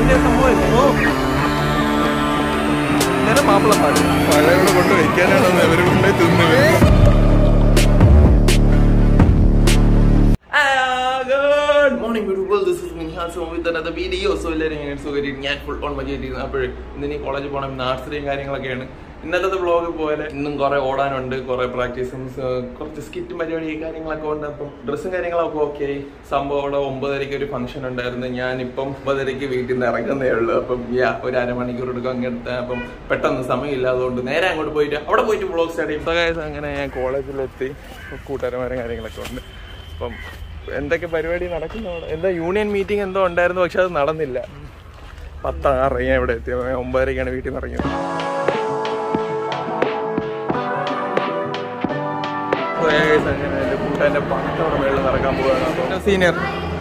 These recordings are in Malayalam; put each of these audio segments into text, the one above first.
യൂണിയന്റെ സംഭവമല്ലേ ഇന്നലെ മാപ്പിളപ്പാട് പഴയോടെ കൊണ്ട് വെക്കാനാണോ ഇവര് കൊണ്ടുപോയി തിന്നത് good morning beautiful this is Minhas with another video so എല്ലാവരും എങ്ങനെ സുഖമായിട്ട് ഞാൻ ഫുൾ ഓൺ മജായിട്ടിരുന്നു അപ്പോൾ ഇന്ന് കോളേജിൽ പോകണം നഴ്സറിയും കാര്യങ്ങളൊക്കെയാണ് ഇന്നലത്തെ വ്ളോഗ് പോലെ ഇന്നും കുറെ ഓടാനുണ്ട് കുറെ പ്രാക്ടീസും കുറച്ച് സ്കിറ്റും പരിപാടി കാര്യങ്ങളൊക്കെ ഉണ്ട് അപ്പം ഡ്രസ്സും കാര്യങ്ങളൊക്കെ ഓക്കെ സംഭവം അവിടെ ഒമ്പതരയ്ക്ക് ഒരു ഫംഗ്ഷൻ ഉണ്ടായിരുന്നു ഞാനിപ്പം ഒമ്പതരയ്ക്ക് വീട്ടിൽ നിന്ന് ഇറങ്ങുന്നേ ഉള്ളൂ അപ്പം യാ ഒരു അരമണിക്കൂർ എടുക്കും അങ്ങനത്തെ അപ്പം പെട്ടെന്ന് സമയമില്ല അതുകൊണ്ട് നേരെ അങ്ങോട്ട് പോയിട്ട് അവിടെ പോയിട്ട് വ്ളോഗ് സ്റ്റാർട്ട് ചെയ്യും സഹായം അങ്ങനെ ഞാൻ കോളേജിലെത്തി കൂട്ടുകാരന്മാരും കാര്യങ്ങളൊക്കെ ഉണ്ട് അപ്പം എന്തൊക്കെ പരിപാടി നടക്കുന്നു അവിടെ എന്താ യൂണിയൻ മീറ്റിംഗ് എന്തോ ഉണ്ടായിരുന്നു പക്ഷെ അത് നടന്നില്ല പത്താറ് ഞാൻ ഇവിടെ എത്തി ഒമ്പതരയ്ക്കാണ് വീട്ടിൽ നിന്ന് ഇറങ്ങിയത് So, guys, അങ്ങനെ എൻ്റെ കൂട്ടുകാരൻ്റെ പാട്ടോടെ മേളിൽ നടക്കാൻ പോവുകയാണ് സീനിയർ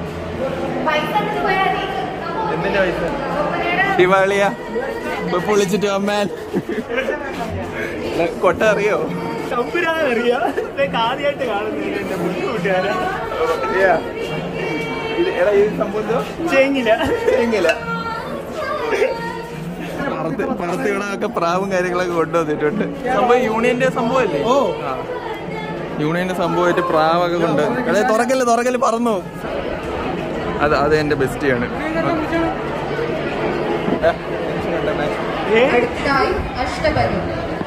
എന്തിന്റെ പൈസ ദിവാളിയ പൊളിച്ചിട്ട് അമ്മാൻ കൊട്ട അറിയോ തമ്പുരാനറിയാം ഇതൊക്കെ ആദ്യമായിട്ട് കാണുന്നത് എന്റെ മുൻകൂട്ടുകാരാ Yeah. ഇത് എടാ ഈ സംഭവം ചെങ്ങില്ല എങ്കില പറത്തികളൊക്കെ പ്രാവും കാര്യങ്ങളൊക്കെ കൊണ്ടുവന്നിട്ടുണ്ട് സംഭവം യൂണിയന്റെ സംഭവമല്ലേ ഓ. ആ. യൂണിയന്റെ സംഭവമായിട്ട് പ്രാവൊക്കെ കൊണ്ട് എടേ തുറക്കല് തുറക്കല് പറന്നു അത് അത് എന്റെ ബെസ്റ്റിയാണ് അടുത്തായി അഷ്ടപതി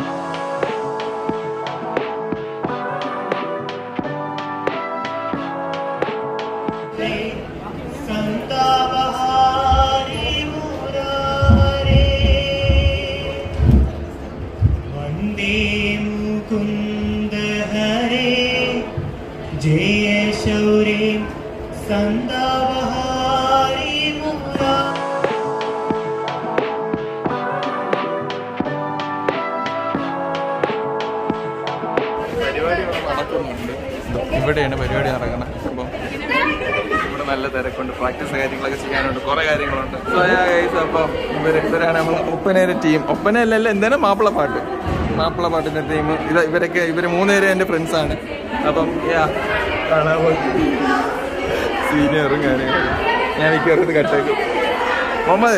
സന്താപഹാരി മുരാരേ വന്ദേ മുകുന്ദ ഹരേ ജയ ശൗരേ സന്താപഹാരി മുരാ പരിപാടികൾ നടക്കുന്നുണ്ട് ഇവിടെയാണ് പരിപാടി നടക്കുന്നത് അപ്പം ഇവിടെ നല്ല തിരക്കുണ്ട് പ്രാക്ടീസ് കാര്യങ്ങളൊക്കെ ചെയ്യാനുണ്ട് കുറെ കാര്യങ്ങളുണ്ട് So, yeah, guys, അപ്പം ഇവര് ഇവരാണ് നമ്മൾ ഒപ്പനയുടെ ടീം ഒപ്പനയല്ലല്ല എന്താണ് മാപ്പിളപ്പാട്ട് മാപ്പിളപ്പാട്ടിന്റെ ടീം ഇത് ഇവരൊക്കെ ഇവര് മൂന്നുപേരും എൻ്റെ ഫ്രണ്ട്സ് ആണ് അപ്പം യാ കാണാൻ സീനിയറും കാര്യങ്ങളും ഞാൻ മിക്കവാറും ഇത് കട്ടേക്കും മുഹമ്മദ്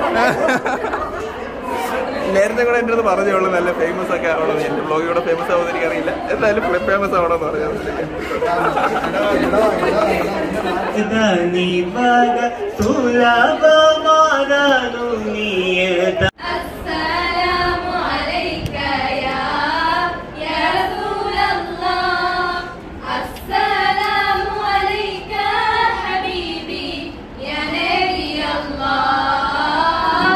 നേരത്തെ കൂടെ എൻ്റെ അടുത്ത് പറഞ്ഞോളൂ നല്ല ഫേമസ് ഒക്കെ ആവണമെന്ന് എൻ്റെ ബ്ലോഗിലൂടെ ഫേമസ് ആവുമെന്ന് എനിക്കറിയില്ല എന്തായാലും ഫേമസ് ആവണമെന്ന് പറഞ്ഞു നിവക സുലഭമാനു നീയത السلام عليك يا يا رسول الله السلام عليك حبيبي يا نبي الله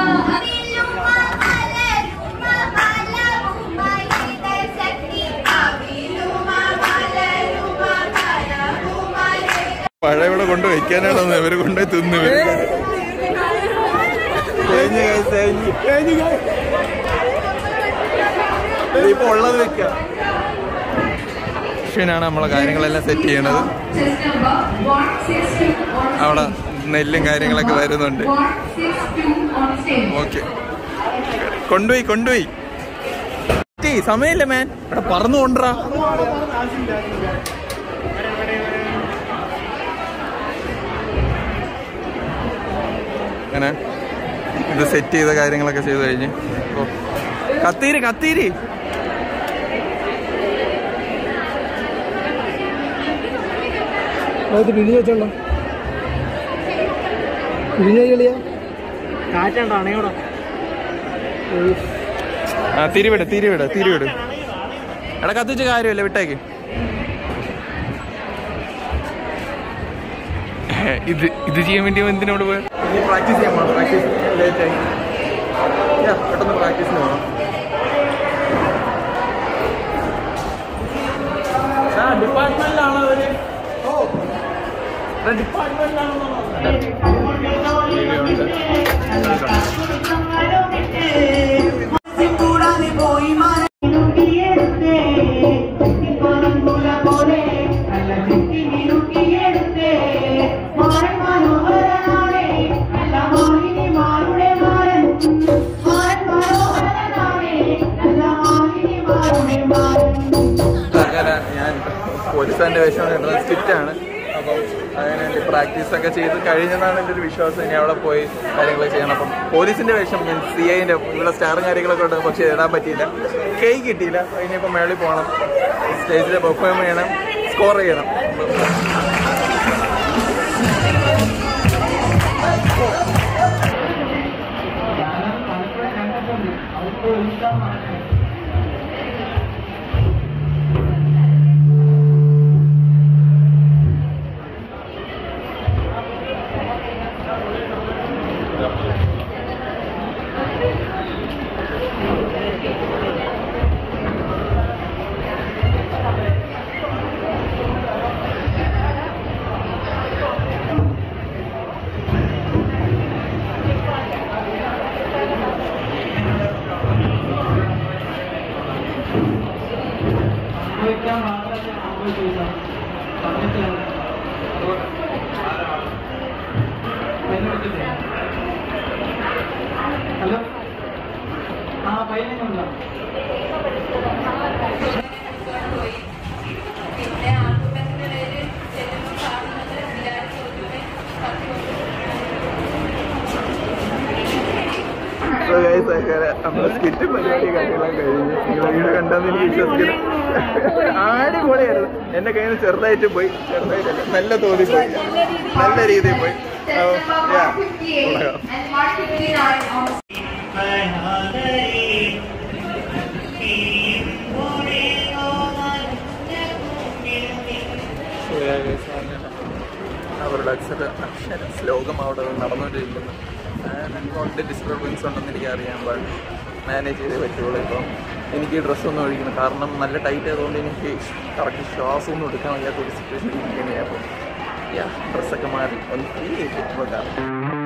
പഴയവിടെ കൊണ്ട് വെക്കാനാണോ ഇവര് കൊണ്ടുപോയി തിന്നു തേഞ്ഞ് guys, തേഞ്ഞ്. ഇപ്പൊ ഉള്ളത് വെക്കാം ാണ് നമ്മളെ കാര്യങ്ങളെല്ലാം സെറ്റ് ചെയ്യണത് അവിടെ നെല്ലും കാര്യങ്ങളൊക്കെ വരുന്നുണ്ട് ഓക്കെ കൊണ്ടുപോയി കൊണ്ടുപോയി ടി, സമയമില്ല മാൻ ഇവിടെ പറന്നു കൊണ്ടുറാ അങ്ങനെ ഇത് സെറ്റ് ചെയ്ത കാര്യങ്ങളൊക്കെ ചെയ്ത് കഴിഞ്ഞ് ഓ. കത്തീര് കത്തീര് അത് പിരിഞ്ഞു വെച്ചോളാം പിരിഞ്ഞ കളിയാ കാറ്റാണ്ടോ അണയോടോ ആ തിരിവിട് തിരിവിട് തിരിവിട് എടാ കത്തിച്ച കാര്യമല്ല വിട്ടേക്ക് ഇത് ഇത് ചെയ്യാൻ വേണ്ടി എന്തിനോട് പോയ പ്രാക്ടീസ് ചെയ്യാൻ പോകണം പ്രാക്ടീസ് ലേറ്റ് ആയി Yeah, പെട്ടെന്ന് പ്രാക്ടീസിന് പോകണം ആ ഡിപ്പാർട്ട്മെന്റിലാണോ അവര് ഓ ഡിപ്പാർട്ട്മെന്റിലാണോ കൂടാതെ പോയി മാറിയെടുത്തേ പോലെ നല്ല ചുറ്റി മിനുക്കിയെടുത്തേ മാറൻ മനോഹരനാണേ നല്ല മാലിനിമാരുടെ മാറൻ മാറൻ മനോഹരനാണേ നല്ല മാലിനിമാരുടെ മാറൻ അങ്ങനെ ഞാൻ പോലീസാന്റെ വേഷമാണ് സ്കിറ്റാണ് അപ്പം അതിനുവേണ്ടി പ്രാക്ടീസ് ഒക്കെ ചെയ്ത് കഴിഞ്ഞെന്നാണ് എൻ്റെ ഒരു വിശ്വാസം ഇനി അവിടെ പോയി കാര്യങ്ങൾ ചെയ്യണം അപ്പം പോലീസിന്റെ വേഷം ഞാൻ സി ഐൻ്റെ ഇവിടെ സ്റ്റാറും കാര്യങ്ങളൊക്കെ ഉണ്ട് പക്ഷേ ഇടാൻ പറ്റിയില്ല കൈ കിട്ടിയില്ല ഇനിയിപ്പോൾ മേളിൽ പോകണം സ്റ്റേജിൽ പെർഫോം ചെയ്യണം സ്കോർ ചെയ്യണം ഹലോ ആ പയ്യനുണ്ടോ പിന്നെ ആൾക്കൂട്ടത്തിനിടയിൽ ചെല്ലുമ്പോൾ കാണുന്നത് എല്ലാവരും ചോദിക്കുന്നത് So guys, അങ്ങനെ നമ്മുടെ സ്കിറ്റ് പരിപാടി കാര്യങ്ങളൊക്കെ കഴിഞ്ഞു നിങ്ങൾ വീട് കണ്ടെന്ന് എനിക്ക് വിശ്വസിക്കുന്നു അടിപൊളിയായിരുന്നു എന്റെ കയ്യിൽ നിന്ന് ചെറുതായിട്ട് പോയി ചെറുതായിട്ടല്ല നല്ല തോതി പോയി നല്ല രീതിയിൽ പോയി Step number 158 and mark 59 on അവരുടെ അക്ഷര അക്ഷര ശ്ലോകം അവിടെ നടന്നുകൊണ്ടിരിക്കുന്നു കൊണ്ട് ഡിസ്റ്റർബൻസ് ഉണ്ടെന്ന് എനിക്ക് അറിയാൻ പാടില്ല മാനേജ് ചെയ്തേ പറ്റുള്ളൂ ഇപ്പം എനിക്ക് ഡ്രസ്സൊന്നും ഒഴിക്കണം കാരണം നല്ല ടൈറ്റ് ആയതുകൊണ്ട് എനിക്ക് കറക്റ്റ് ശ്വാസമൊന്നും എടുക്കാൻ വയ്യാത്ത ഒരു സിറ്റുവേഷൻ ഇരിക്കുകയാണ് അപ്പോൾ യാ ഡ്രസ്സൊക്കെ മാറി ഒന്ന് ഫ്രീ ആയിട്ട് ഇപ്പോൾ കാണാം